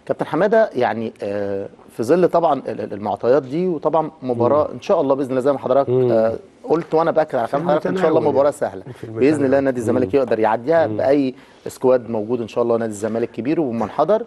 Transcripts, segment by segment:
كابتن حماده يعني آه، في ظل طبعا ال- ال- المعطيات دي وطبعا مباراه ان شاء الله باذن الله زي ما حضرتك آه، قلت وانا باكد على كلام حضرتك ان شاء الله المتناول مباراه يعني. سهله في باذن الله المتناول. نادي الزمالك يقدر يعديها باي سكواد موجود ان شاء الله نادي الزمالك كبير ومنحدر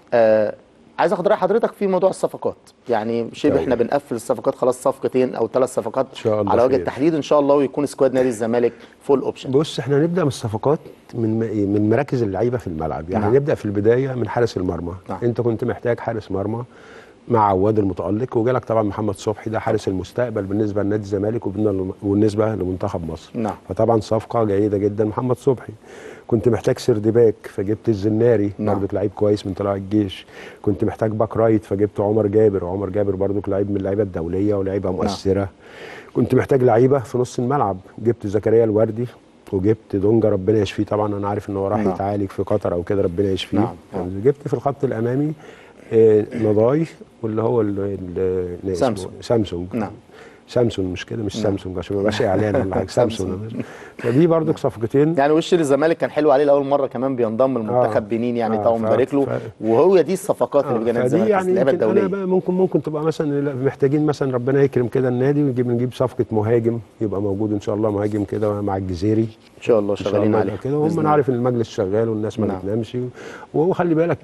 آه عايز اخد راي حضرتك في موضوع الصفقات يعني شبه طيب. احنا بنقفل الصفقات خلاص صفقتين او ثلاث صفقات إن شاء الله على وجه خير. التحديد ان شاء الله ويكون سكواد نادي الزمالك فول اوبشن بص احنا هنبدا من الصفقات من م- من مراكز اللعيبه في الملعب يعني نعم. نبدا في البدايه من حارس المرمى نعم. انت كنت محتاج حارس مرمى مع عواد المتالق وجالك طبعا محمد صبحي ده حارس المستقبل بالنسبه لنادي الزمالك وبالن- وبالنسبه لمنتخب مصر نعم. فطبعا صفقه جيده جدا محمد صبحي كنت محتاج سردباك فجبت الزناري نعم. برضك لعيب كويس من طلائع الجيش كنت محتاج باك رايت فجبت عمر جابر وعمر جابر برضك لعيب من اللعيبه الدوليه ولعيبه مؤثره كنت محتاج لعيبه في نص الملعب جبت زكريا الوردي وجبت دونجا ربنا يشفيه طبعا انا عارف ان هو راح نعم. يتعالج في قطر او كده ربنا يشفيه نعم. نعم. جبت في الخط الامامي آه، نضاي واللي هو ال- ال- اسمه سامسونج. سامسونج نعم. سامسونج مش كده مش نعم. سامسونج عشان ما يبقاش اعلان ولا حاجه سامسونج. سامسونج فدي برضك صفقتين يعني وش الزمالك كان حلو عليه لاول مره كمان بينضم لمنتخب آه. بنين يعني آه، طبعا ف- مبارك له ف- وهو دي الصفقات اللي بيجي نادي فدي الزمالك يعني اللعيبه يمكن انا الدوليه بقى ممكن ممكن تبقى مثلا لا، محتاجين مثلا ربنا يكرم كده النادي ونجيب نجيب صفقه مهاجم يبقى موجود ان شاء الله مهاجم كده مع الجزيري ان شاء الله ان شاء شغالين الله عليه يبقى كده بإذن وهم انا الله. عارف ان المجلس شغال والناس ما نعم. بتنامش وهو خلي بالك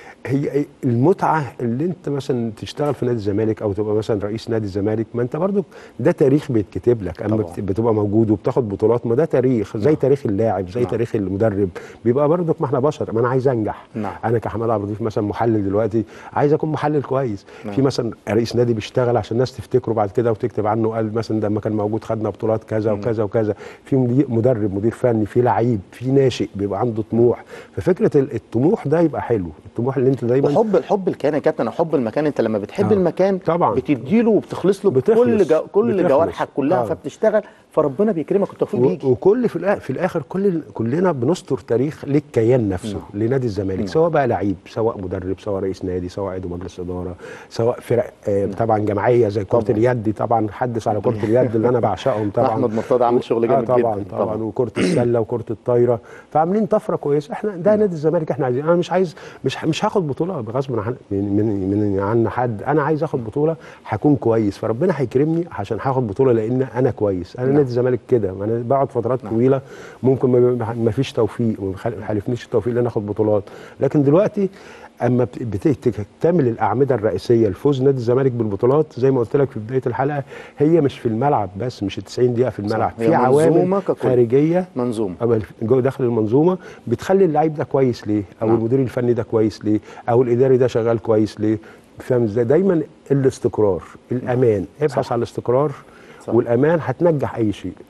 هي المتعه اللي انت مثلا تشتغل في نادي الزمالك او تبقى مثلا رئيس نادي الزمالك ما انت برضو ده تاريخ بيتكتب لك اما طبعا. بت- بتبقى موجود وبتاخد بطولات ما ده تاريخ زي تاريخ اللاعب زي نعم. تاريخ المدرب بيبقى برضك ما احنا بشر ما انا عايز انجح نعم. انا كحماد عبد اللطيف مثلا محلل دلوقتي عايز اكون محلل كويس نعم. في مثلا رئيس نادي بيشتغل عشان الناس تفتكره بعد كده وتكتب عنه قال مثلا ده لما كان موجود خدنا بطولات كذا وكذا وكذا في مدير مدرب مدير فني في لعيب في ناشئ بيبقى عنده طموح ففكره ال- الطموح ده يبقى حلو الطموح اللي انت دايما وحب الحب الكيان يا كابتن حب المكان انت لما بتحب آه. المكان طبعا. بتديله وبتخلص له بتخلص. كل جو... كل بتخلص. جوارحك كلها آه. فبتشتغل فربنا بيكرمك والتوفيق و- بيجي وكل في الآخر, في الاخر كل كلنا بنستر تاريخ للكيان نفسه لنادي الزمالك سواء بقى لعيب سواء مدرب سواء رئيس نادي سواء عضو مجلس اداره سواء فرق آه طبعا جماعيه زي كره طبعاً. اليد طبعا حدث على كره اليد اللي انا بعشقهم طبعا أحمد مرتضى عامل شغل جامد آه طبعا جداً. طبعا, طبعاً. وكره السله وكره الطايره فعاملين طفره كويسه احنا ده نادي الزمالك احنا عايزين انا مش عايز مش مش هاخد بطوله غصب عن من من, من عن حد انا عايز اخد بطوله هكون كويس فربنا هيكرمني عشان هاخد بطوله لان انا كويس انا نادي الزمالك كده انا بقعد فترات طويله ممكن ما- ما فيش توفيق وما بخل- ما حالفنيش التوفيق ان انا اخد بطولات لكن دلوقتي اما بت- بت- تكتمل الاعمده الرئيسيه لفوز نادي الزمالك بالبطولات زي ما قلت لك في بدايه الحلقه هي مش في الملعب بس مش ال 90 دقيقه في الملعب هي في منظومة عوامل ككل. خارجيه منظومه أما جوه داخل المنظومه بتخلي اللعيب ده كويس ليه او نعم. المدير الفني ده كويس ليه او الاداري ده شغال كويس ليه فاهم ازاي دايما الاستقرار الامان ابحث على الاستقرار صح. والامان هتنجح اي شيء